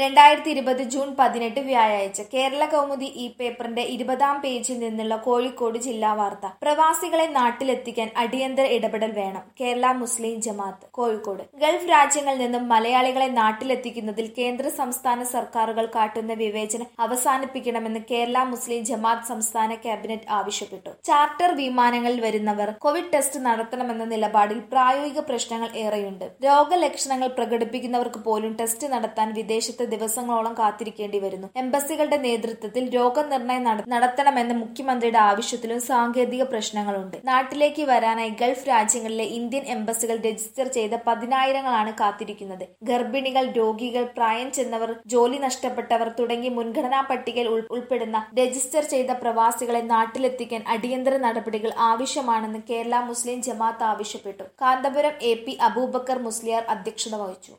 രണ്ടായിരത്തി ഇരുപത് ജൂൺ പതിനെട്ട് വ്യാഴാഴ്ച കേരള കൗമുദി ഈ പേപ്പറിന്റെ ഇരുപതാം പേജിൽ നിന്നുള്ള കോഴിക്കോട് ജില്ലാ വാർത്ത പ്രവാസികളെ നാട്ടിലെത്തിക്കാൻ അടിയന്തര ഇടപെടൽ വേണം കേരള മുസ്ലിം ജമാഅത്ത് കോഴിക്കോട് ഗൾഫ് രാജ്യങ്ങളിൽ നിന്നും മലയാളികളെ നാട്ടിലെത്തിക്കുന്നതിൽ കേന്ദ്ര സംസ്ഥാന സർക്കാരുകൾ കാട്ടുന്ന വിവേചനം അവസാനിപ്പിക്കണമെന്ന് കേരള മുസ്ലിം ജമാഅത്ത് സംസ്ഥാന ക്യാബിനറ്റ് ആവശ്യപ്പെട്ടു ചാർട്ടർ വിമാനങ്ങളിൽ വരുന്നവർ കോവിഡ് ടെസ്റ്റ് നടത്തണമെന്ന നിലപാടിൽ പ്രായോഗിക പ്രശ്നങ്ങൾ ഏറെയുണ്ട് രോഗലക്ഷണങ്ങൾ പ്രകടിപ്പിക്കുന്നവർക്ക് പോലും ടെസ്റ്റ് നടത്താൻ വിദേശത്ത് ദിവസങ്ങളോളം കാത്തിരിക്കേണ്ടി വരുന്നു എംബസികളുടെ നേതൃത്വത്തിൽ രോഗനിർണയം നട- നടത്തണമെന്ന മുഖ്യമന്ത്രിയുടെ ആവശ്യത്തിലും സാങ്കേതിക പ്രശ്നങ്ങളുണ്ട് നാട്ടിലേക്ക് വരാനായി ഗൾഫ് രാജ്യങ്ങളിലെ ഇന്ത്യൻ എംബസികൾ രജിസ്റ്റർ ചെയ്ത പതിനായിരങ്ങളാണ് കാത്തിരിക്കുന്നത് ഗർഭിണികൾ രോഗികൾ പ്രായം ചെന്നവർ ജോലി നഷ്ടപ്പെട്ടവർ തുടങ്ങി മുൻഗണനാ പട്ടികയിൽ ഉൾ- ഉൾപ്പെടുന്ന രജിസ്റ്റർ ചെയ്ത പ്രവാസികളെ നാട്ടിലെത്തിക്കാൻ അടിയന്തര നടപടികൾ ആവശ്യമാണെന്ന് കേരള മുസ്ലിം ജമാഅത്ത് ആവശ്യപ്പെട്ടു കാന്തപുരം എ പി അബൂബക്കർ മുസ്ലിയാർ അധ്യക്ഷത വഹിച്ചു